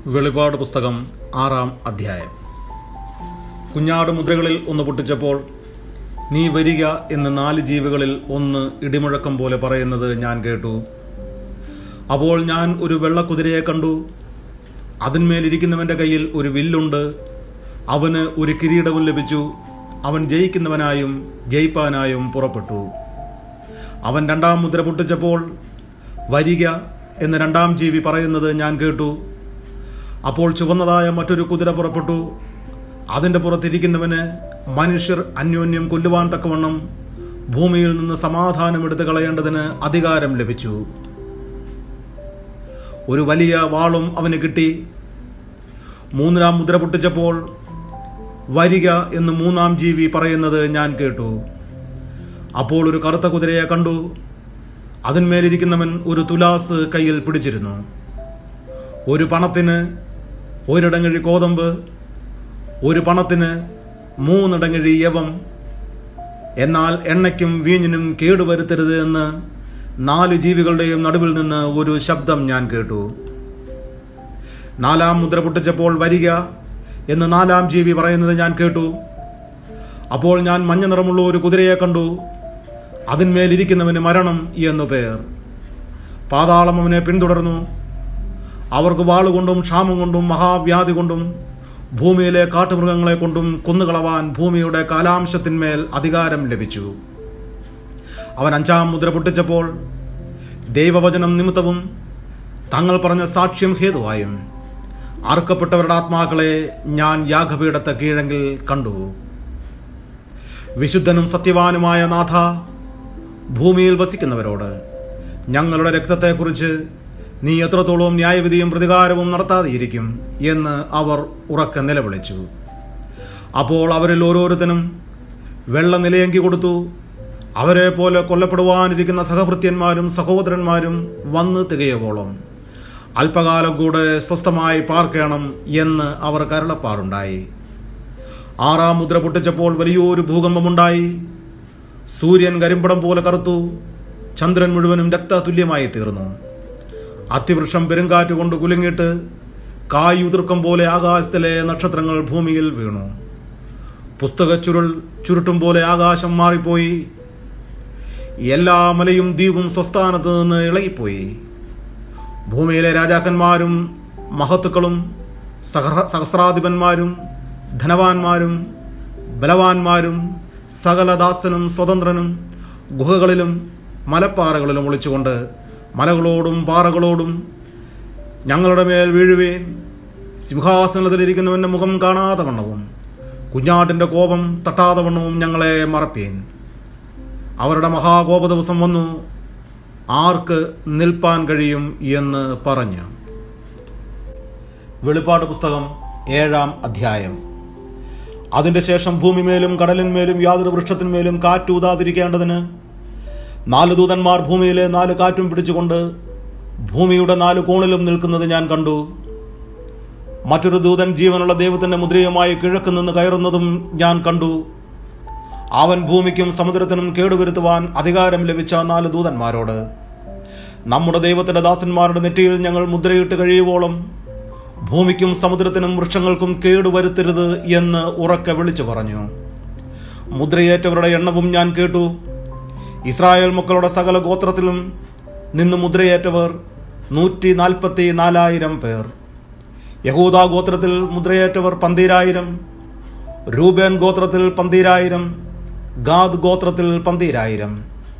വെളിപാട് പുസ്തകം ആറാം അധ്യായം കുഞ്ഞാട് മുദ്രകളിൽ ഒന്ന് പൊട്ടിച്ചപ്പോൾ നീ വരിക എന്ന് നാല് ജീവികളിൽ ഒന്ന് ഇടിമുഴക്കം പോലെ പറയുന്നത് ഞാൻ കേട്ടു അപ്പോൾ ഞാൻ ഒരു വെള്ളക്കുതിരയെ കണ്ടു അതിന്മേലിരിക്കുന്നവന്റെ കയ്യിൽ ഒരു വില്ലുണ്ട് അവന് ഒരു കിരീടവും ലഭിച്ചു അവൻ ജയിക്കുന്നവനായും ജയിപ്പാനായും പുറപ്പെട്ടു അവൻ രണ്ടാം മുദ്ര പൊട്ടിച്ചപ്പോൾ വരിക എന്ന് രണ്ടാം ജീവി പറയുന്നത് ഞാൻ കേട്ടു അപ്പോൾ ചുവന്നതായ മറ്റൊരു കുതിര പുറപ്പെട്ടു അതിൻ്റെ പുറത്തിരിക്കുന്നവന് മനുഷ്യർ അന്യോന്യം കൊല്ലുവാൻ തക്കവണ്ണം ഭൂമിയിൽ നിന്ന് സമാധാനം എടുത്തു കളയേണ്ടതിന് അധികാരം ലഭിച്ചു ഒരു വലിയ വാളും അവന് കിട്ടി മൂന്നാം മുദ്ര പൊട്ടിച്ചപ്പോൾ വരിക എന്ന് മൂന്നാം ജീവി പറയുന്നത് ഞാൻ കേട്ടു അപ്പോൾ ഒരു കറുത്ത കുതിരയെ കണ്ടു അതിന്മേലിരിക്കുന്നവൻ ഒരു തുലാസ് കയ്യിൽ പിടിച്ചിരുന്നു ഒരു പണത്തിന് ഒരിടങ്ങഴി കോതമ്പ് ഒരു പണത്തിന് മൂന്നിടങ്ങഴി യവം എന്നാൽ എണ്ണയ്ക്കും വീഞ്ഞിനും കേടുവരുത്തരുത് എന്ന് നാല് ജീവികളുടെയും നടുവിൽ നിന്ന് ഒരു ശബ്ദം ഞാൻ കേട്ടു നാലാം മുദ്ര പൊട്ടിച്ചപ്പോൾ വരിക എന്ന് നാലാം ജീവി പറയുന്നത് ഞാൻ കേട്ടു അപ്പോൾ ഞാൻ മഞ്ഞ നിറമുള്ള ഒരു കുതിരയെ കണ്ടു അതിന്മേലിരിക്കുന്നവന് മരണം എന്നു പേർ പാതാളം അവനെ പിന്തുടർന്നു അവർക്ക് വാളുകൊണ്ടും ക്ഷാമം കൊണ്ടും മഹാവ്യാധി കൊണ്ടും ഭൂമിയിലെ കാട്ടുമൃഗങ്ങളെ കൊണ്ടും കൊന്നുകളവാൻ ഭൂമിയുടെ കാലാംശത്തിന്മേൽ അധികാരം ലഭിച്ചു അവൻ അഞ്ചാം മുദ്ര പൊട്ടിച്ചപ്പോൾ ദൈവവചനം നിമിത്തവും തങ്ങൾ പറഞ്ഞ സാക്ഷ്യം ഹേതുവായും അറുക്കപ്പെട്ടവരുടെ ആത്മാക്കളെ ഞാൻ യാഗപീഠത്തെ കീഴെങ്കിൽ കണ്ടു വിശുദ്ധനും സത്യവാനുമായ നാഥ ഭൂമിയിൽ വസിക്കുന്നവരോട് ഞങ്ങളുടെ രക്തത്തെക്കുറിച്ച് നീ എത്രത്തോളം ന്യായവിധിയും പ്രതികാരവും നടത്താതെയിരിക്കും എന്ന് അവർ ഉറക്കെ നിലവിളിച്ചു അപ്പോൾ അവരിൽ ഓരോരുത്തരും വെള്ള നിലയങ്കി കൊടുത്തു അവരെ പോലെ കൊല്ലപ്പെടുവാനിരിക്കുന്ന സഹഭൃത്യന്മാരും സഹോദരന്മാരും വന്ന് തികയോളം അല്പകാലം കൂടെ സ്വസ്ഥമായി പാർക്കണം എന്ന് അവർ കരളപ്പാടുണ്ടായി ആറാം മുദ്ര പൊട്ടിച്ചപ്പോൾ വലിയൊരു ഭൂകമ്പമുണ്ടായി സൂര്യൻ കരിമ്പടം പോലെ കറുത്തു ചന്ദ്രൻ മുഴുവനും രക്തതുല്യമായി തീർന്നു അത്തിവൃക്ഷം പെരുങ്കാറ്റ് കൊണ്ട് കുലുങ്ങിയിട്ട് കായുതിർക്കം പോലെ ആകാശത്തിലെ നക്ഷത്രങ്ങൾ ഭൂമിയിൽ വീണു പുസ്തക ചുരുൾ ചുരുട്ടും പോലെ ആകാശം മാറിപ്പോയി എല്ലാ മലയും ദ്വീപും സ്വസ്ഥാനത്ത് നിന്ന് ഇളകിപ്പോയി ഭൂമിയിലെ രാജാക്കന്മാരും മഹത്തുക്കളും സഹ സഹസ്രാധിപന്മാരും ധനവാന്മാരും ബലവാന്മാരും സകലദാസനും സ്വതന്ത്രനും ഗുഹകളിലും മലപ്പാറകളിലും ഒളിച്ചുകൊണ്ട് മലകളോടും പാറകളോടും ഞങ്ങളുടെ മേൽ വീഴുവേൻ സിംഹാസനത്തിലിരിക്കുന്നവന്റെ മുഖം കാണാതെ വണ്ണവും കുഞ്ഞാട്ടിന്റെ കോപം തട്ടാതെ വണ്ണവും ഞങ്ങളെ മറപ്പീൻ അവരുടെ മഹാകോപ ദിവസം വന്നു ആർക്ക് നിൽപ്പാൻ കഴിയും എന്ന് പറഞ്ഞു വെളിപ്പാട് പുസ്തകം ഏഴാം അധ്യായം അതിന്റെ ശേഷം ഭൂമിമേലും കടലിന്മേലും യാതൊരു വൃക്ഷത്തിന്മേലും കാറ്റൂതാതിരിക്കേണ്ടതിന് നാല് ദൂതന്മാർ ഭൂമിയിലെ നാല് കാറ്റും പിടിച്ചുകൊണ്ട് ഭൂമിയുടെ നാല് കോണിലും നിൽക്കുന്നത് ഞാൻ കണ്ടു മറ്റൊരു ദൂതൻ ജീവനുള്ള ദൈവത്തിന്റെ മുദ്രയുമായി കിഴക്ക് നിന്ന് കയറുന്നതും ഞാൻ കണ്ടു അവൻ ഭൂമിക്കും സമുദ്രത്തിനും കേടുവരുത്തുവാൻ അധികാരം ലഭിച്ച നാല് ദൂതന്മാരോട് നമ്മുടെ ദൈവത്തിന്റെ ദാസന്മാരുടെ നെറ്റിയിൽ ഞങ്ങൾ മുദ്രയിട്ട് കഴിയുവോളം ഭൂമിക്കും സമുദ്രത്തിനും വൃക്ഷങ്ങൾക്കും കേടുവരുത്തരുത് എന്ന് ഉറക്കെ വിളിച്ചു പറഞ്ഞു മുദ്രയേറ്റവരുടെ എണ്ണവും ഞാൻ കേട്ടു ഇസ്രായേൽ മക്കളുടെ സകല ഗോത്രത്തിലും നിന്ന് മുദ്രയേറ്റവർ നൂറ്റി നാൽപ്പത്തി നാലായിരം പേർ യഹൂദ ഗോത്രത്തിൽ മുദ്രയേറ്റവർ പന്തീരായിരം രൂപേൻ ഗോത്രത്തിൽ പന്തീരായിരം ഗാദ് ഗോത്രത്തിൽ പന്തീരായിരം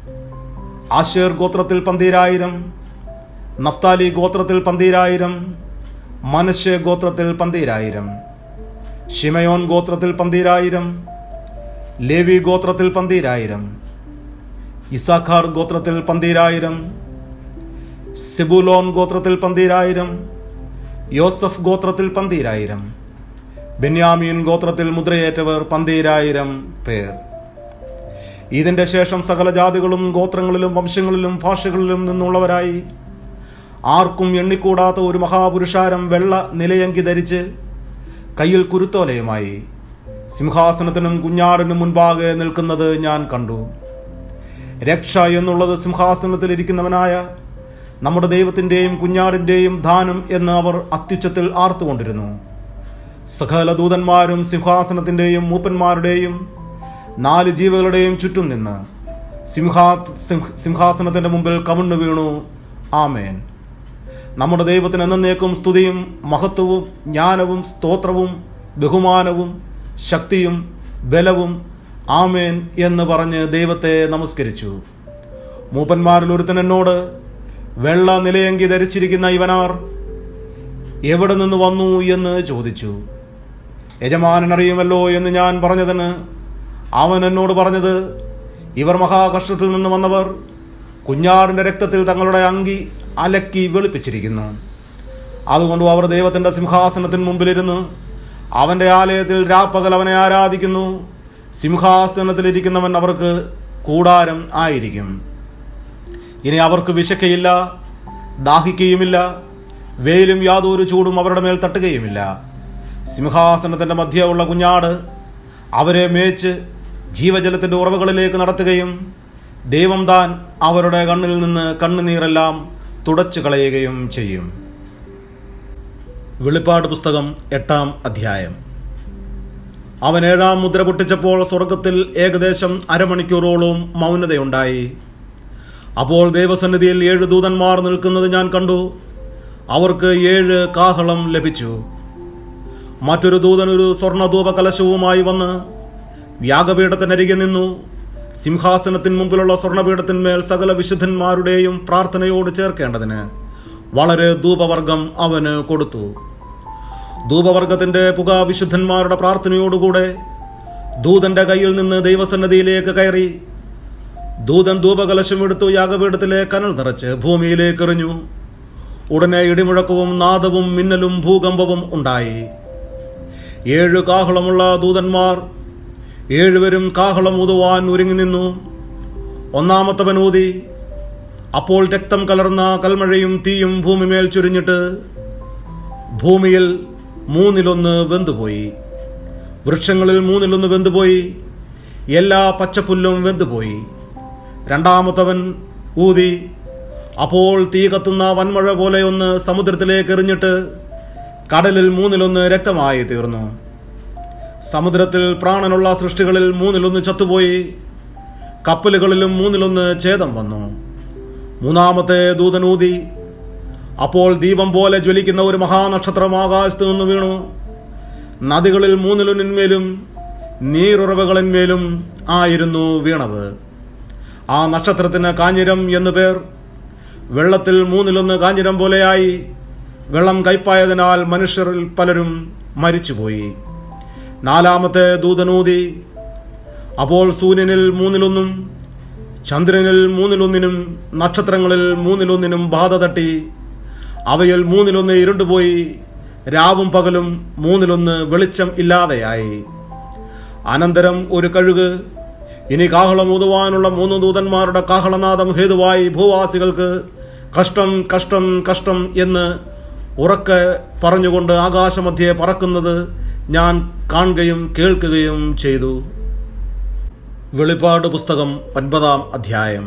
ആഷേർ ഗോത്രത്തിൽ പന്തീരായിരം നഫ്താലി ഗോത്രത്തിൽ പന്തീരായിരം മനശ്ശെ ഗോത്രത്തിൽ പന്തീരായിരം ഷിമയോൻ ഗോത്രത്തിൽ പന്തീരായിരം ലേവി ഗോത്രത്തിൽ പന്തീരായിരം ഇസാഖാർ ഗോത്രത്തിൽ പന്തീരായിരം സിബുലോൻ ഗോത്രത്തിൽ പന്തീരായിരം യോസഫ് ഗോത്രത്തിൽ പന്തീരായിരം ബെന്യാമീൻ ഗോത്രത്തിൽ മുദ്രയേറ്റവർ പന്തീരായിരം പേർ ഇതിന്റെ ശേഷം സകല ജാതികളും ഗോത്രങ്ങളിലും വംശങ്ങളിലും ഭാഷകളിലും നിന്നുള്ളവരായി ആർക്കും എണ്ണിക്കൂടാത്ത ഒരു മഹാപുരുഷാരം വെള്ള നിലയങ്കി ധരിച്ച് കയ്യിൽ കുരുത്തോലയുമായി സിംഹാസനത്തിനും കുഞ്ഞാടിനും മുൻപാകെ നിൽക്കുന്നത് ഞാൻ കണ്ടു രക്ഷ എന്നുള്ളത് സിംഹാസനത്തിൽ ഇരിക്കുന്നവനായ നമ്മുടെ ദൈവത്തിൻ്റെയും കുഞ്ഞാടിൻ്റെയും ദാനം എന്ന് അവർ അത്യുച്ചത്തിൽ ആർത്തുകൊണ്ടിരുന്നു സകല ദൂതന്മാരും സിംഹാസനത്തിൻ്റെയും മൂപ്പന്മാരുടെയും നാല് ജീവകളുടെയും ചുറ്റും നിന്ന് സിംഹാ സിംഹ- സിംഹാസനത്തിൻ്റെ മുമ്പിൽ കവിണ്ണു വീണു ആമേൻ നമ്മുടെ ദൈവത്തിന് എന്നേക്കും സ്തുതിയും മഹത്വവും ജ്ഞാനവും സ്തോത്രവും ബഹുമാനവും ശക്തിയും ബലവും ആമേൻ എന്ന് പറഞ്ഞ് ദൈവത്തെ നമസ്കരിച്ചു മൂപ്പന്മാരിൽ ഒരുത്തൻ എന്നോട് വെള്ള നിലയങ്കി ധരിച്ചിരിക്കുന്ന ഇവനാർ എവിടെ നിന്ന് വന്നു എന്ന് ചോദിച്ചു യജമാനൻ അറിയുമല്ലോ എന്ന് ഞാൻ പറഞ്ഞതിന് അവൻ എന്നോട് പറഞ്ഞത് ഇവർ മഹാകഷ്ടത്തിൽ നിന്ന് വന്നവർ കുഞ്ഞാടിൻ്റെ രക്തത്തിൽ തങ്ങളുടെ അങ്കി അലക്കി വെളുപ്പിച്ചിരിക്കുന്നു അതുകൊണ്ട് അവർ ദൈവത്തിൻ്റെ സിംഹാസനത്തിന് മുമ്പിലിരുന്ന് അവൻ്റെ ആലയത്തിൽ രാപ്പകൽ അവനെ ആരാധിക്കുന്നു സിംഹാസനത്തിലിരിക്കുന്നവൻ അവർക്ക് കൂടാരം ആയിരിക്കും ഇനി അവർക്ക് വിശക്കയില്ല ദാഹിക്കുകയുമില്ല വെയിലും യാതൊരു ചൂടും അവരുടെ മേൽ തട്ടുകയുമില്ല സിംഹാസനത്തിൻ്റെ മധ്യമുള്ള കുഞ്ഞാട് അവരെ മേച്ച് ജീവജലത്തിൻ്റെ ഉറവുകളിലേക്ക് നടത്തുകയും ദൈവം താൻ അവരുടെ കണ്ണിൽ നിന്ന് കണ്ണുനീരെല്ലാം തുടച്ചു കളയുകയും ചെയ്യും വെളിപ്പാട് പുസ്തകം എട്ടാം അധ്യായം അവൻ ഏഴാം മുദ്ര പൊട്ടിച്ചപ്പോൾ സ്വർഗത്തിൽ ഏകദേശം അരമണിക്കൂറോളം മൗനതയുണ്ടായി അപ്പോൾ ദൈവസന്നിധിയിൽ ഏഴ് ദൂതന്മാർ നിൽക്കുന്നത് ഞാൻ കണ്ടു അവർക്ക് ഏഴ് കാഹളം ലഭിച്ചു മറ്റൊരു ദൂതൻ ഒരു സ്വർണ്ണധൂപ കലശവുമായി വന്ന് യാഗപീഠത്തിനരികെ നിന്നു സിംഹാസനത്തിന് മുമ്പിലുള്ള സ്വർണ്ണപീഠത്തിന്മേൽ സകല വിശുദ്ധന്മാരുടെയും പ്രാർത്ഥനയോട് ചേർക്കേണ്ടതിന് വളരെ ധൂപവർഗം അവന് കൊടുത്തു ധൂപവർഗത്തിന്റെ പുക വിശുദ്ധന്മാരുടെ പ്രാർത്ഥനയോടുകൂടെ ദൂതന്റെ കയ്യിൽ നിന്ന് ദൈവസന്നദ്ധിയിലേക്ക് കയറി ദൂതൻ ധൂപകലശം എടുത്തു യാഗപീഠത്തിലെ കനൽ നിറച്ച് ഭൂമിയിലേക്ക് എറിഞ്ഞു ഉടനെ ഇടിമുഴക്കവും നാദവും മിന്നലും ഭൂകമ്പവും ഉണ്ടായി ഏഴ് കാഹളമുള്ള ദൂതന്മാർ ഏഴുവരും കാഹളം ഊതുവാൻ ഒരുങ്ങി നിന്നു ഒന്നാമത്തവൻ ഊതി അപ്പോൾ രക്തം കലർന്ന കൽമഴയും തീയും ഭൂമിമേൽ ചുരിഞ്ഞിട്ട് ഭൂമിയിൽ മൂന്നിലൊന്ന് വെന്തുപോയി വൃക്ഷങ്ങളിൽ മൂന്നിലൊന്ന് വെന്തുപോയി എല്ലാ പച്ചപ്പുല്ലും വെന്തുപോയി രണ്ടാമത്തവൻ ഊതി അപ്പോൾ തീ കത്തുന്ന വൻമഴ പോലെ ഒന്ന് സമുദ്രത്തിലേക്ക് എറിഞ്ഞിട്ട് കടലിൽ മൂന്നിലൊന്ന് രക്തമായി തീർന്നു സമുദ്രത്തിൽ പ്രാണനുള്ള സൃഷ്ടികളിൽ മൂന്നിലൊന്ന് ചത്തുപോയി കപ്പലുകളിലും മൂന്നിലൊന്ന് ഛേദം വന്നു മൂന്നാമത്തെ ദൂതനൂതി അപ്പോൾ ദീപം പോലെ ജ്വലിക്കുന്ന ഒരു മഹാനക്ഷത്രം ആകാശത്ത് നിന്ന് വീണു നദികളിൽ മൂന്നിലൊന്നിന്മേലും നീരുറവകളിന്മേലും ആയിരുന്നു വീണത് ആ നക്ഷത്രത്തിന് കാഞ്ഞിരം എന്നു പേർ വെള്ളത്തിൽ മൂന്നിലൊന്ന് കാഞ്ഞിരം പോലെയായി വെള്ളം കയ്പായതിനാൽ മനുഷ്യരിൽ പലരും മരിച്ചുപോയി നാലാമത്തെ ദൂതനൂതി അപ്പോൾ സൂര്യനിൽ മൂന്നിലൊന്നും ചന്ദ്രനിൽ മൂന്നിലൊന്നിനും നക്ഷത്രങ്ങളിൽ മൂന്നിലൊന്നിനും ബാധ തട്ടി അവയിൽ മൂന്നിലൊന്ന് ഇരുണ്ടുപോയി രാവും പകലും മൂന്നിലൊന്ന് വെളിച്ചം ഇല്ലാതെയായി അനന്തരം ഒരു കഴുക് ഇനി കാഹളം ഊതുവാനുള്ള മൂന്ന് ദൂതന്മാരുടെ കാഹളനാദം ഹേതുവായി ഭൂവാസികൾക്ക് കഷ്ടം കഷ്ടം കഷ്ടം എന്ന് ഉറക്കെ പറഞ്ഞുകൊണ്ട് ആകാശമധ്യേ പറക്കുന്നത് ഞാൻ കാണുകയും കേൾക്കുകയും ചെയ്തു വെളിപ്പാട് പുസ്തകം ഒൻപതാം അധ്യായം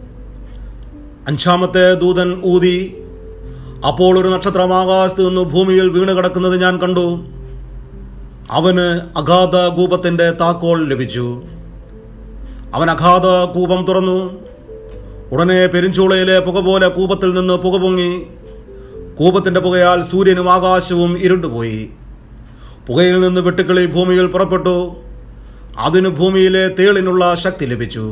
അഞ്ചാമത്തെ ദൂതൻ ഊതി അപ്പോൾ ഒരു നക്ഷത്രം ആകാശത്ത് നിന്ന് ഭൂമിയിൽ വീണ് കിടക്കുന്നത് ഞാൻ കണ്ടു അവന് അഗാധ കൂപത്തിന്റെ താക്കോൽ ലഭിച്ചു അവൻ അഗാധ കൂപം തുറന്നു ഉടനെ പെരിഞ്ചൂളയിലെ പുക പോലെ കൂപത്തിൽ നിന്ന് പുക പൊങ്ങി കൂപത്തിന്റെ പുകയാൽ സൂര്യനും ആകാശവും ഇരുണ്ടുപോയി പുകയിൽ നിന്ന് വെട്ടുക്കിളി ഭൂമിയിൽ പുറപ്പെട്ടു അതിനു ഭൂമിയിലെ തേളിനുള്ള ശക്തി ലഭിച്ചു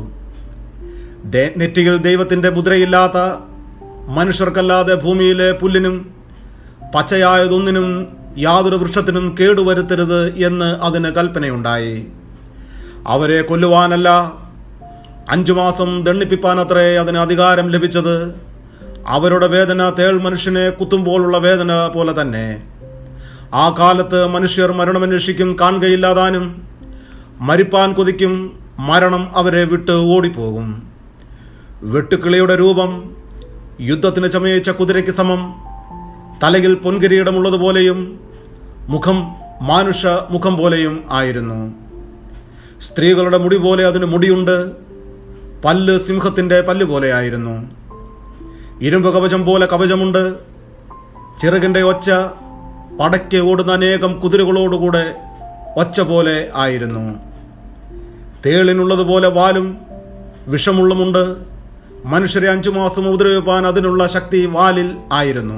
ദേ- നെറ്റിയിൽ ദൈവത്തിന്റെ മുദ്രയില്ലാത്ത മനുഷ്യർക്കല്ലാതെ ഭൂമിയിലെ പുല്ലിനും പച്ചയായതൊന്നിനും യാതൊരു വൃക്ഷത്തിനും കേടുവരുത്തരുത് എന്ന് അതിന് കൽപ്പനയുണ്ടായി അവരെ കൊല്ലുവാനല്ല അഞ്ചു മാസം ദണ്ണിപ്പിപ്പാനത്രേ അതിന് അധികാരം ലഭിച്ചത് അവരുടെ വേദന തേൾ മനുഷ്യനെ കുത്തുമ്പോഴുള്ള വേദന പോലെ തന്നെ ആ കാലത്ത് മനുഷ്യർ മരണമന്വേഷിക്കും കാണുകയില്ലാതാനും മരിപ്പാൻ കൊതിക്കും മരണം അവരെ വിട്ട് ഓടിപ്പോകും വെട്ടുക്കിളിയുടെ രൂപം യുദ്ധത്തിന് ചമയിച്ച കുതിരയ്ക്ക് സമം തലയിൽ പൊൻകിരീടമുള്ളതുപോലെയും മുഖം മാനുഷ മുഖം പോലെയും ആയിരുന്നു സ്ത്രീകളുടെ മുടി പോലെ അതിന് മുടിയുണ്ട് പല്ല് സിംഹത്തിന്റെ പല്ല് പോലെയായിരുന്നു ഇരുമ്പ് കവചം പോലെ കവചമുണ്ട് ചിറകിൻ്റെ ഒച്ച പടയ്ക്ക് ഓടുന്ന അനേകം കുതിരകളോടുകൂടെ ഒച്ച പോലെ ആയിരുന്നു തേളിനുള്ളതുപോലെ വാലും വിഷമുള്ളുമുണ്ട് മനുഷ്യരെ അഞ്ചു മാസം ഉപദ്രവിപ്പാൻ അതിനുള്ള ശക്തി വാലിൽ ആയിരുന്നു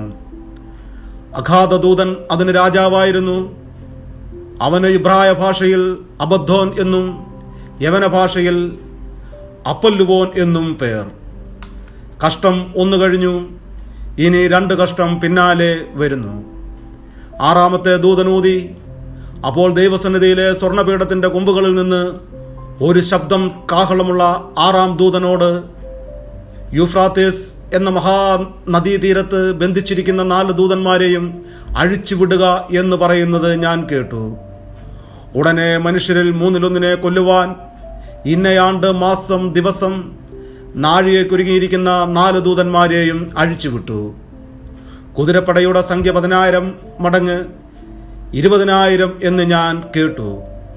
അഗാധദൂതൻ അതിന് രാജാവായിരുന്നു അവന് ഇബ്രായ ഭാഷയിൽ അബദ്ധോൻ എന്നും യവന ഭാഷയിൽ അപ്പല്ലുവോൻ എന്നും പേർ കഷ്ടം ഒന്നു കഴിഞ്ഞു ഇനി രണ്ട് കഷ്ടം പിന്നാലെ വരുന്നു ആറാമത്തെ ദൂതനൂതി അപ്പോൾ ദൈവസന്നിധിയിലെ സ്വർണപീഠത്തിന്റെ കൊമ്പുകളിൽ നിന്ന് ഒരു ശബ്ദം കാഹളമുള്ള ആറാം ദൂതനോട് യുഫ്രാത്തേസ് എന്ന മഹാനദീതീരത്ത് ബന്ധിച്ചിരിക്കുന്ന നാല് ദൂതന്മാരെയും അഴിച്ചുവിടുക എന്ന് പറയുന്നത് ഞാൻ കേട്ടു ഉടനെ മനുഷ്യരിൽ മൂന്നിലൊന്നിനെ കൊല്ലുവാൻ ഇന്നയാണ്ട് മാസം ദിവസം നാഴിയെ കുരുങ്ങിയിരിക്കുന്ന നാല് ദൂതന്മാരെയും അഴിച്ചുവിട്ടു കുതിരപ്പടയുടെ സംഖ്യ പതിനായിരം മടങ്ങ് ഇരുപതിനായിരം എന്ന് ഞാൻ കേട്ടു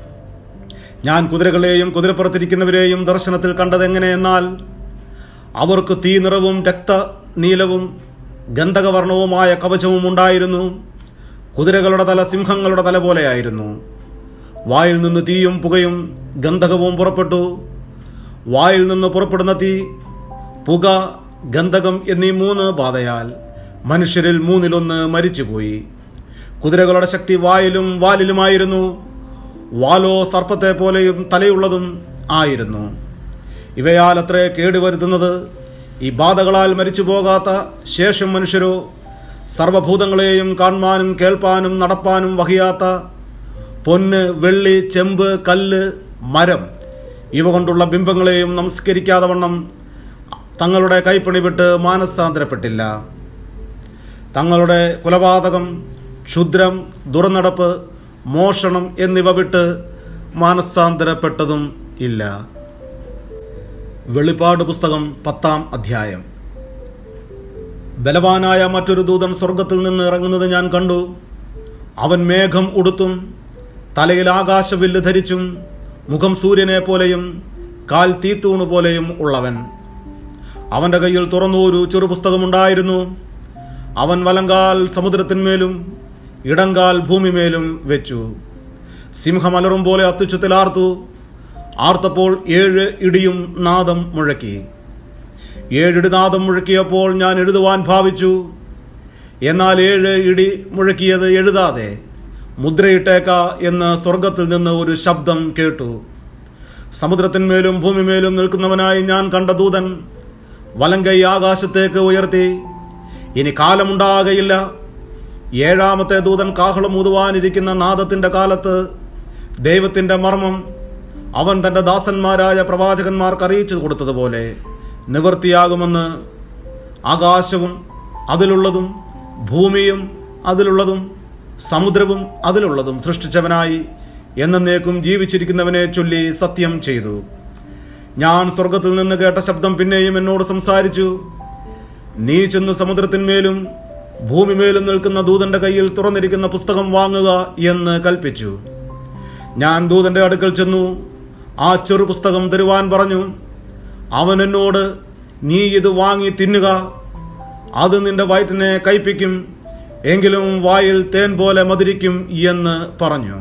ഞാൻ കുതിരകളെയും കുതിരപ്പുറത്തിരിക്കുന്നവരെയും ദർശനത്തിൽ കണ്ടതെങ്ങനെയെന്നാൽ അവർക്ക് തീ നിറവും രക്ത നീലവും ഗന്ധകവർണവുമായ കവചവും ഉണ്ടായിരുന്നു കുതിരകളുടെ തല സിംഹങ്ങളുടെ തല പോലെയായിരുന്നു വായിൽ നിന്ന് തീയും പുകയും ഗന്ധകവും പുറപ്പെട്ടു വായിൽ നിന്ന് പുറപ്പെടുന്ന തീ പുക ഗന്ധകം എന്നീ മൂന്ന് ബാധയാൽ മനുഷ്യരിൽ മൂന്നിലൊന്ന് മരിച്ചുപോയി കുതിരകളുടെ ശക്തി വായിലും വാലിലുമായിരുന്നു വാലോ സർപ്പത്തെ പോലെയും തലയുള്ളതും ആയിരുന്നു ഇവയാൽ അത്രേ കേടുവരുത്തുന്നത് ഈ ബാധകളാൽ മരിച്ചു പോകാത്ത ശേഷം മനുഷ്യരോ സർവഭൂതങ്ങളെയും കാണുവാനും കേൾപ്പാനും നടപ്പാനും വഹിയാത്ത പൊന്ന് വെള്ളി ചെമ്പ് കല്ല് മരം ഇവ കൊണ്ടുള്ള ബിംബങ്ങളെയും നമസ്കരിക്കാതെ വണ്ണം തങ്ങളുടെ കൈപ്പണി വിട്ട് മാനസാന്തരപ്പെട്ടില്ല തങ്ങളുടെ കുലപാതകം ക്ഷുദ്രം ദുർനടപ്പ് മോഷണം എന്നിവ വിട്ട് മാനസാന്തരപ്പെട്ടതും ഇല്ല വെളിപ്പാട് പുസ്തകം പത്താം അധ്യായം ബലവാനായ മറ്റൊരു ദൂതൻ സ്വർഗത്തിൽ നിന്ന് ഇറങ്ങുന്നത് ഞാൻ കണ്ടു അവൻ മേഘം ഉടുത്തും തലയിൽ ആകാശവില്ല് ധരിച്ചും മുഖം സൂര്യനെ പോലെയും കാൽ തീത്തൂണ് പോലെയും ഉള്ളവൻ അവന്റെ കയ്യിൽ തുറന്നു ഒരു ചെറുപുസ്തകമുണ്ടായിരുന്നു അവൻ വലങ്കാൽ സമുദ്രത്തിന്മേലും ഇടങ്കാൽ ഭൂമിമേലും വെച്ചു സിംഹമലറും പോലെ അത്യുച്ചത്തിൽ ആർത്തു ആർത്തപ്പോൾ ഏഴ് ഇടിയും നാദം മുഴക്കി ഏഴിടി നാദം മുഴക്കിയപ്പോൾ ഞാൻ എഴുതുവാൻ ഭാവിച്ചു എന്നാൽ ഏഴ് ഇടി മുഴക്കിയത് എഴുതാതെ മുദ്രയിട്ടേക്ക എന്ന് സ്വർഗത്തിൽ നിന്ന് ഒരു ശബ്ദം കേട്ടു സമുദ്രത്തിന്മേലും ഭൂമിമേലും നിൽക്കുന്നവനായി ഞാൻ കണ്ട ദൂതൻ വലങ്കൈ ആകാശത്തേക്ക് ഉയർത്തി ഇനി കാലമുണ്ടാകയില്ല ഏഴാമത്തെ ദൂതൻ കാഹളം ഊതുവാനിരിക്കുന്ന നാദത്തിന്റെ കാലത്ത് ദൈവത്തിന്റെ മർമ്മം അവൻ തന്റെ ദാസന്മാരായ പ്രവാചകന്മാർക്ക് അറിയിച്ചു കൊടുത്തതുപോലെ നിവൃത്തിയാകുമെന്ന് ആകാശവും അതിലുള്ളതും ഭൂമിയും അതിലുള്ളതും സമുദ്രവും അതിലുള്ളതും സൃഷ്ടിച്ചവനായി എന്നേക്കും ജീവിച്ചിരിക്കുന്നവനെ ചൊല്ലി സത്യം ചെയ്തു ഞാൻ സ്വർഗത്തിൽ നിന്ന് കേട്ട ശബ്ദം പിന്നെയും എന്നോട് സംസാരിച്ചു നീ ചെന്ന് സമുദ്രത്തിന്മേലും ഭൂമിമേലും നിൽക്കുന്ന ദൂതന്റെ കയ്യിൽ തുറന്നിരിക്കുന്ന പുസ്തകം വാങ്ങുക എന്ന് കൽപ്പിച്ചു ഞാൻ ദൂതന്റെ അടുക്കൽ ചെന്നു ആ ചെറു പുസ്തകം തരുവാൻ പറഞ്ഞു അവൻ എന്നോട് നീ ഇത് വാങ്ങി തിന്നുക അത് നിന്റെ വയറ്റിനെ കയ്പിക്കും എങ്കിലും വായിൽ തേൻ പോലെ മധുരിക്കും എന്ന് പറഞ്ഞു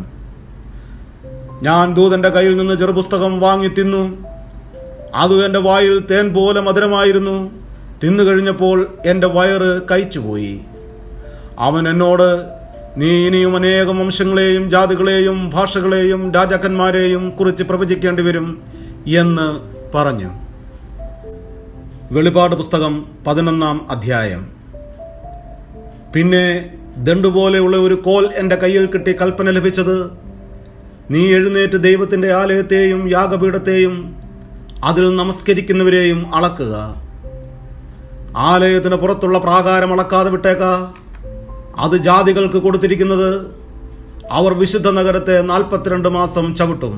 ഞാൻ ദൂതന്റെ കയ്യിൽ നിന്ന് ചെറുപുസ്തകം വാങ്ങി തിന്നു അത് എൻ്റെ വായിൽ തേൻ പോലെ മധുരമായിരുന്നു തിന്നു കഴിഞ്ഞപ്പോൾ എൻ്റെ വയറ് കഴിച്ചുപോയി അവൻ എന്നോട് നീ ഇനിയും അനേകം വംശങ്ങളെയും ജാതികളെയും ഭാഷകളെയും രാജാക്കന്മാരെയും കുറിച്ച് പ്രവചിക്കേണ്ടി വരും എന്ന് പറഞ്ഞു വെളിപാട് പുസ്തകം പതിനൊന്നാം അധ്യായം പിന്നെ ദണ്ടുപോലെയുള്ള ഒരു കോൽ എൻ്റെ കയ്യിൽ കിട്ടി കൽപ്പന ലഭിച്ചത് നീ എഴുന്നേറ്റ് ദൈവത്തിൻ്റെ ആലയത്തെയും യാഗപീഠത്തെയും അതിൽ നമസ്കരിക്കുന്നവരെയും അളക്കുക ആലയത്തിന് പുറത്തുള്ള പ്രാകാരം അളക്കാതെ വിട്ടേക്ക അത് ജാതികൾക്ക് കൊടുത്തിരിക്കുന്നത് അവർ വിശുദ്ധ നഗരത്തെ നാൽപ്പത്തിരണ്ട് മാസം ചവിട്ടും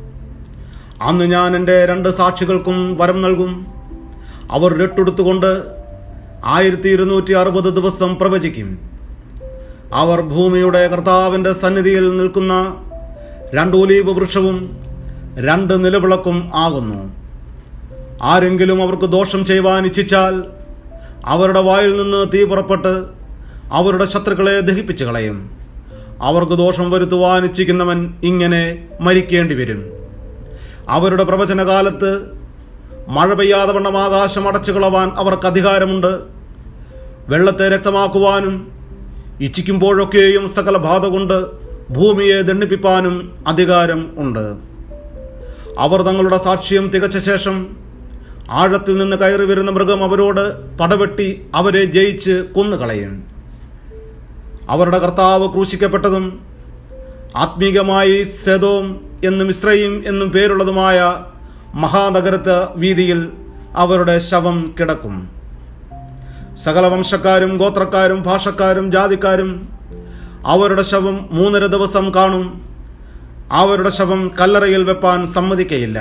അന്ന് ഞാൻ എൻ്റെ രണ്ട് സാക്ഷികൾക്കും വരം നൽകും അവർ രട്ടെടുത്തുകൊണ്ട് ആയിരത്തി ഇരുന്നൂറ്റി അറുപത് ദിവസം പ്രവചിക്കും അവർ ഭൂമിയുടെ കർത്താവിൻ്റെ സന്നിധിയിൽ നിൽക്കുന്ന രണ്ട് ഒലീവ് വൃക്ഷവും രണ്ട് നിലവിളക്കും ആകുന്നു ആരെങ്കിലും അവർക്ക് ദോഷം ചെയ്യുവാൻ ഇച്ഛിച്ചാൽ അവരുടെ വായിൽ നിന്ന് തീ പുറപ്പെട്ട് അവരുടെ ശത്രുക്കളെ ദഹിപ്പിച്ചു കളയും അവർക്ക് ദോഷം വരുത്തുവാൻ ഇച്ഛിക്കുന്നവൻ ഇങ്ങനെ മരിക്കേണ്ടി വരും അവരുടെ പ്രവചനകാലത്ത് മഴ പെയ്യാതെ വണ്ണം ആകാശം അടച്ചു കളവാൻ അവർക്ക് അധികാരമുണ്ട് വെള്ളത്തെ രക്തമാക്കുവാനും ഇച്ഛിക്കുമ്പോഴൊക്കെയും സകല ബാധ കൊണ്ട് ഭൂമിയെ ദണ്ഡിപ്പിപ്പാനും അധികാരം ഉണ്ട് അവർ തങ്ങളുടെ സാക്ഷ്യം തികച്ച ശേഷം ആഴത്തിൽ നിന്ന് കയറി വരുന്ന മൃഗം അവരോട് പടവെട്ടി അവരെ ജയിച്ച് കൊന്നുകളയും അവരുടെ കർത്താവ് ക്രൂശിക്കപ്പെട്ടതും ആത്മീകമായി സെതോം എന്നും ഇസ്രയും എന്നും പേരുള്ളതുമായ മഹാനഗരത്ത് വീതിയിൽ അവരുടെ ശവം കിടക്കും സകല വംശക്കാരും ഗോത്രക്കാരും ഭാഷക്കാരും ജാതിക്കാരും അവരുടെ ശവം മൂന്നര ദിവസം കാണും അവരുടെ ശവം കല്ലറയിൽ വെപ്പാൻ സമ്മതിക്കയില്ല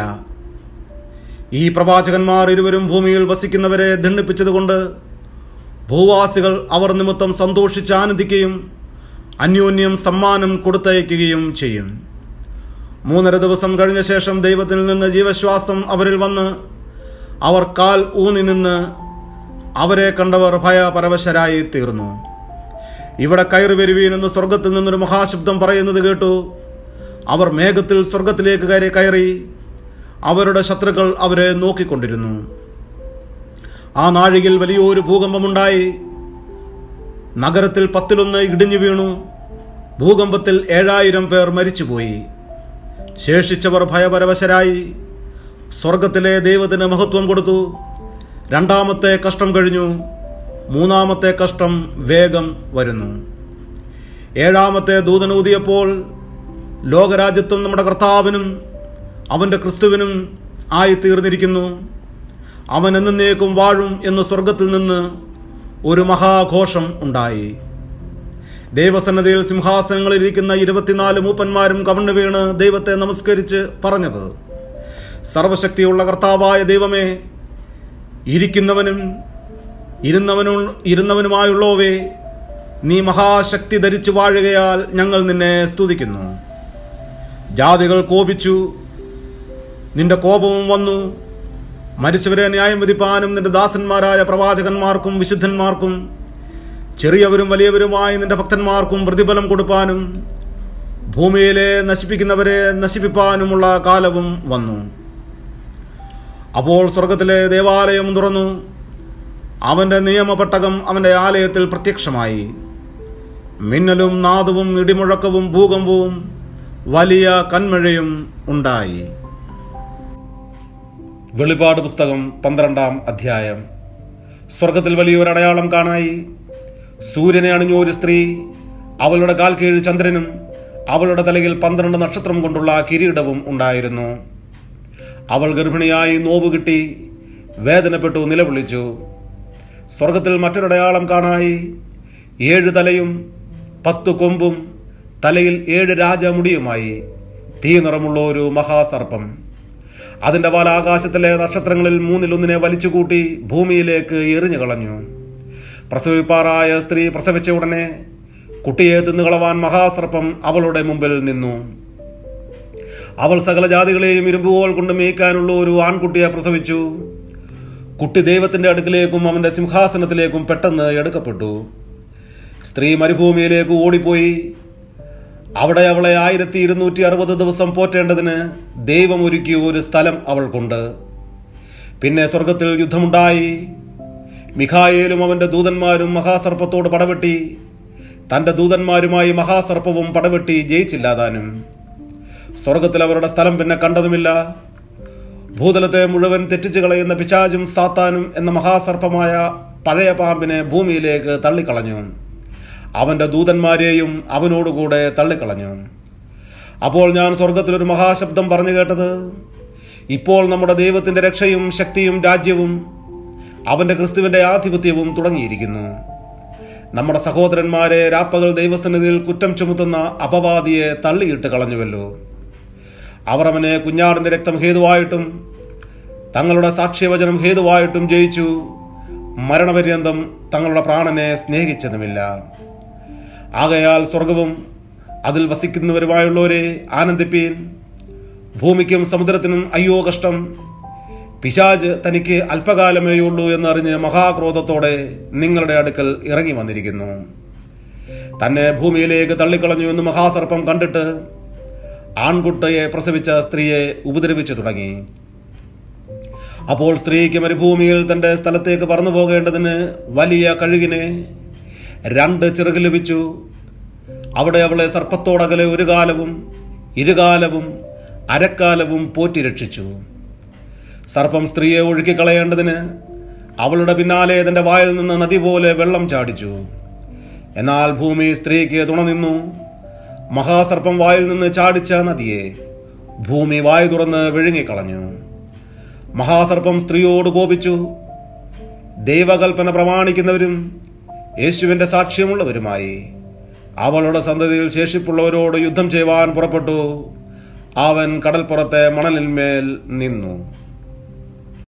ഈ പ്രവാചകന്മാർ ഇരുവരും ഭൂമിയിൽ വസിക്കുന്നവരെ ദണ്ഡിപ്പിച്ചതുകൊണ്ട് ഭൂവാസികൾ അവർ നിമിത്തം സന്തോഷിച്ച് ആനന്ദിക്കുകയും അന്യോന്യം സമ്മാനം കൊടുത്തയക്കുകയും ചെയ്യും മൂന്നര ദിവസം കഴിഞ്ഞ ശേഷം ദൈവത്തിൽ നിന്ന് ജീവശ്വാസം അവരിൽ വന്ന് അവർ കാൽ ഊന്നി നിന്ന് അവരെ കണ്ടവർ ഭയപരവശരായി തീർന്നു ഇവിടെ കയറി വരുവീൻ എന്ന് സ്വർഗത്തിൽ നിന്നൊരു മഹാശബ്ദം പറയുന്നത് കേട്ടു അവർ മേഘത്തിൽ സ്വർഗത്തിലേക്ക് കയറി കയറി അവരുടെ ശത്രുക്കൾ അവരെ നോക്കിക്കൊണ്ടിരുന്നു ആ നാഴികയിൽ വലിയൊരു ഭൂകമ്പമുണ്ടായി നഗരത്തിൽ പത്തിലൊന്ന് ഇടിഞ്ഞു വീണു ഭൂകമ്പത്തിൽ ഏഴായിരം പേർ മരിച്ചുപോയി ശേഷിച്ചവർ ഭയപരവശരായി സ്വർഗത്തിലെ ദൈവത്തിന് മഹത്വം കൊടുത്തു രണ്ടാമത്തെ കഷ്ടം കഴിഞ്ഞു മൂന്നാമത്തെ കഷ്ടം വേഗം വരുന്നു ഏഴാമത്തെ ദൂതനൂതിയപ്പോൾ ലോകരാജ്യത്വം നമ്മുടെ കർത്താവിനും അവൻ്റെ ക്രിസ്തുവിനും ആയിത്തീർന്നിരിക്കുന്നു അവൻ എന്നേക്കും വാഴും എന്ന് സ്വർഗത്തിൽ നിന്ന് ഒരു മഹാഘോഷം ഉണ്ടായി ദൈവസന്നതയിൽ സിംഹാസനങ്ങളിൽ ഇരിക്കുന്ന ഇരുപത്തിനാല് മൂപ്പന്മാരും കവണ്ണു വീണ് ദൈവത്തെ നമസ്കരിച്ച് പറഞ്ഞത് സർവശക്തിയുള്ള കർത്താവായ ദൈവമേ ഇരിക്കുന്നവനും ഇരുന്നവനും ഇരുന്നവനുമായുള്ളവേ നീ മഹാശക്തി ധരിച്ചു വാഴുകയാൽ ഞങ്ങൾ നിന്നെ സ്തുതിക്കുന്നു ജാതികൾ കോപിച്ചു നിന്റെ കോപവും വന്നു മരിച്ചവരെ ന്യായം വിധിപ്പാനും നിന്റെ ദാസന്മാരായ പ്രവാചകന്മാർക്കും വിശുദ്ധന്മാർക്കും ചെറിയവരും വലിയവരുമായി നിന്റെ ഭക്തന്മാർക്കും പ്രതിഫലം കൊടുപ്പാനും ഭൂമിയിലെ നശിപ്പിക്കുന്നവരെ നശിപ്പിപ്പാനുമുള്ള കാലവും വന്നു അപ്പോൾ സ്വർഗത്തിലെ ദേവാലയം തുറന്നു അവന്റെ നിയമപെട്ടകം അവന്റെ ആലയത്തിൽ പ്രത്യക്ഷമായി മിന്നലും നാദവും ഇടിമുഴക്കവും ഭൂകമ്പവും വലിയ കന്മഴയും ഉണ്ടായി വെളിപാട് പുസ്തകം പന്ത്രണ്ടാം അധ്യായം സ്വർഗത്തിൽ വലിയൊരു അടയാളം കാണായി സൂര്യനെ അണിഞ്ഞ ഒരു സ്ത്രീ അവളുടെ കാൽ കീഴ് ചന്ദ്രനും അവളുടെ തലയിൽ പന്ത്രണ്ട് നക്ഷത്രം കൊണ്ടുള്ള കിരീടവും ഉണ്ടായിരുന്നു അവൾ ഗർഭിണിയായി നോവ് കിട്ടി വേദനപ്പെട്ടു നിലവിളിച്ചു സ്വർഗത്തിൽ മറ്റൊരടയാളം കാണായി ഏഴ് തലയും പത്തു കൊമ്പും തലയിൽ ഏഴ് രാജമുടിയുമായി തീ നിറമുള്ള ഒരു മഹാസർപ്പം അതിന്റെ വാൽ ആകാശത്തിലെ നക്ഷത്രങ്ങളിൽ മൂന്നിലൊന്നിനെ വലിച്ചുകൂട്ടി ഭൂമിയിലേക്ക് എറിഞ്ഞു കളഞ്ഞു പ്രസവിപ്പാറായ സ്ത്രീ പ്രസവിച്ച ഉടനെ കുട്ടിയെ തിന്നുകളവാൻ മഹാസർപ്പം അവളുടെ മുമ്പിൽ നിന്നു അവൾ സകല ജാതികളെയും ഇരുമ്പുകോൽ കൊണ്ട് മേയ്ക്കാനുള്ള ഒരു ആൺകുട്ടിയെ പ്രസവിച്ചു കുട്ടി ദൈവത്തിന്റെ അടുക്കിലേക്കും അവന്റെ സിംഹാസനത്തിലേക്കും പെട്ടെന്ന് എടുക്കപ്പെട്ടു സ്ത്രീ മരുഭൂമിയിലേക്ക് ഓടിപ്പോയി അവിടെ അവളെ ആയിരത്തി ഇരുന്നൂറ്റി അറുപത് ദിവസം പോറ്റേണ്ടതിന് ദൈവം ഒരുക്കിയ ഒരു സ്ഥലം അവൾക്കുണ്ട് പിന്നെ സ്വർഗത്തിൽ യുദ്ധമുണ്ടായി മിഖായേലും അവന്റെ ദൂതന്മാരും മഹാസർപ്പത്തോട് പടവെട്ടി തന്റെ ദൂതന്മാരുമായി മഹാസർപ്പവും പടവെട്ടി ജയിച്ചില്ലാതാനും സ്വർഗത്തിൽ അവരുടെ സ്ഥലം പിന്നെ കണ്ടതുമില്ല ഭൂതലത്തെ മുഴുവൻ തെറ്റിച്ചു കളയുന്ന പിശാചും സാത്താനും എന്ന മഹാസർപ്പമായ പഴയ പാമ്പിനെ ഭൂമിയിലേക്ക് തള്ളിക്കളഞ്ഞു അവന്റെ ദൂതന്മാരെയും അവനോടുകൂടെ തള്ളിക്കളഞ്ഞു അപ്പോൾ ഞാൻ സ്വർഗത്തിലൊരു മഹാശബ്ദം പറഞ്ഞു കേട്ടത് ഇപ്പോൾ നമ്മുടെ ദൈവത്തിന്റെ രക്ഷയും ശക്തിയും രാജ്യവും അവന്റെ ക്രിസ്തുവിന്റെ ആധിപത്യവും തുടങ്ങിയിരിക്കുന്നു നമ്മുടെ സഹോദരന്മാരെ രാപ്പകൽ ദൈവസന്നിധിയിൽ കുറ്റം ചുമത്തുന്ന അപവാദിയെ തള്ളിയിട്ട് കളഞ്ഞുവല്ലോ അവർ അവനെ കുഞ്ഞാടിന്റെ രക്തം ഹേതുവായിട്ടും തങ്ങളുടെ സാക്ഷ്യവചനം ഹേതുവായിട്ടും ജയിച്ചു മരണപര്യന്തം തങ്ങളുടെ പ്രാണനെ സ്നേഹിച്ചതുമില്ല ആകയാൽ സ്വർഗവും അതിൽ വസിക്കുന്നവരുമായുള്ളവരെ ആനന്ദിപ്പീൻ ഭൂമിക്കും സമുദ്രത്തിനും അയ്യോ കഷ്ടം പിശാജ് തനിക്ക് അല്പകാലമേയുള്ളൂ എന്നറിഞ്ഞ് മഹാക്രോധത്തോടെ നിങ്ങളുടെ അടുക്കൽ ഇറങ്ങി വന്നിരിക്കുന്നു തന്നെ ഭൂമിയിലേക്ക് തള്ളിക്കളഞ്ഞു എന്ന് മഹാസർപ്പം കണ്ടിട്ട് ആൺകുട്ടയെ പ്രസവിച്ച സ്ത്രീയെ ഉപദ്രവിച്ചു തുടങ്ങി അപ്പോൾ സ്ത്രീക്ക് മരുഭൂമിയിൽ തന്റെ സ്ഥലത്തേക്ക് പറന്നു പോകേണ്ടതിന് വലിയ കഴുകിനെ രണ്ട് ചിറക് ലഭിച്ചു അവിടെ അവളെ സർപ്പത്തോടകലെ ഒരു കാലവും ഇരുകാലവും അരക്കാലവും പോറ്റി രക്ഷിച്ചു സർപ്പം സ്ത്രീയെ ഒഴുക്കിക്കളയേണ്ടതിന് അവളുടെ പിന്നാലെ തന്റെ വായിൽ നിന്ന് നദി പോലെ വെള്ളം ചാടിച്ചു എന്നാൽ ഭൂമി സ്ത്രീക്ക് തുണ നിന്നു മഹാസർപ്പം വായിൽ നിന്ന് ചാടിച്ച നദിയെ ഭൂമി വായു തുറന്ന് വിഴുങ്ങിക്കളഞ്ഞു മഹാസർപ്പം സ്ത്രീയോട് കോപിച്ചു ദൈവകൽപ്പന പ്രമാണിക്കുന്നവരും യേശുവിന്റെ സാക്ഷ്യമുള്ളവരുമായി അവളുടെ സന്തതിയിൽ ശേഷിപ്പുള്ളവരോട് യുദ്ധം ചെയ്യുവാൻ പുറപ്പെട്ടു അവൻ കടൽപ്പുറത്തെ മണലിന്മേൽ നിന്നു